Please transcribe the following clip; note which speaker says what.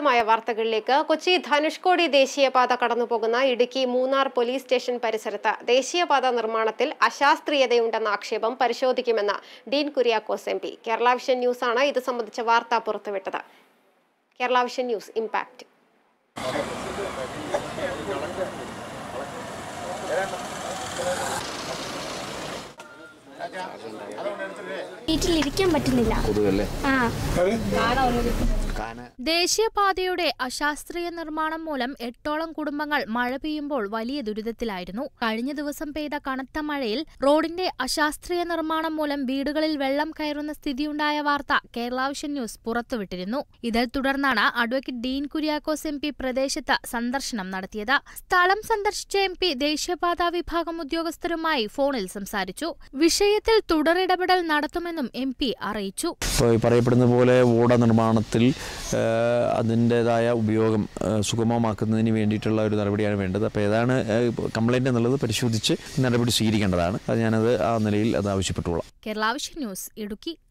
Speaker 1: വിശദമായ വാർത്തകളിലേക്ക് കൊച്ചി ധനുഷ്കോടി ദേശീയപാത കടന്നുപോകുന്ന ഇടുക്കി മൂന്നാർ പോലീസ് സ്റ്റേഷൻ പരിസരത്ത് ദേശീയപാത നിർമ്മാണത്തിൽ അശാസ്ത്രീയതയുണ്ടെന്ന ആക്ഷേപം പരിശോധിക്കുമെന്ന് ഡീൻ കുര്യാക്കോസ് എം പി കേരള വിഷൻ ന്യൂസാണ് ഇത് സംബന്ധിച്ച വാർത്ത പുറത്തുവിട്ടത് കേരള വിഷൻ ന്യൂസ് ഇമ്പാക്ട്
Speaker 2: വീട്ടിലിരിക്കാൻ പറ്റുന്നില്ല
Speaker 3: കൊതുകല്ലേ
Speaker 2: ആ
Speaker 4: ദേശീയപാതയുടെ അശാസ്ത്രീയ നിർമ്മാണം മൂലം എട്ടോളം കുടുംബങ്ങൾ മഴ പെയ്യുമ്പോൾ വലിയ ദുരിതത്തിലായിരുന്നു കഴിഞ്ഞ ദിവസം പെയ്ത കനത്ത മഴയിൽ റോഡിന്റെ അശാസ്ത്രീയ നിർമ്മാണം മൂലം വീടുകളിൽ വെള്ളം കയറുന്ന സ്ഥിതിയുണ്ടായ വാർത്ത കേരള വിഷൻ ന്യൂസ് പുറത്തുവിട്ടിരുന്നു ഇതേ തുടർന്നാണ് advocate Dean Kuriakose M P പ്രദേശത്ത് സന്ദർശനം നടത്തിയത് സ്ഥലം സന്ദർശിച്ച എം പി ദേശീയപാതാ വിഭാഗം ഉദ്യോഗസ്ഥരുമായി ഫോണിൽ സംസാരിച്ചു വിഷയത്തിൽ തുടരിടപെടൽ നടത്തുമെന്നും എം പി അറിയിച്ചു
Speaker 3: ഇപ്പോൾ ഈ പറയപ്പെടുന്ന പോലെ ഓട നിർമ്മാണത്തിൽ അതിൻ്റെതായ ഉപയോഗം ആ, സുഗമമാക്കുന്നതിന് വേണ്ടിയിട്ടുള്ള ഒരു നടപടിയാണ് വേണ്ടത് അപ്പോൾ ഏതാണ് കംപ്ലൈൻറ്റ് എന്നുള്ളത് പരിശോധിച്ച് നടപടി സ്വീകരിക്കേണ്ടതാണ് അത് ഞാനത് ആ നിലയിൽ അത് ആവശ്യപ്പെട്ടുകൊള്ളാം
Speaker 4: കേരള വിഷൻ ന്യൂസ് ഇടുക്കി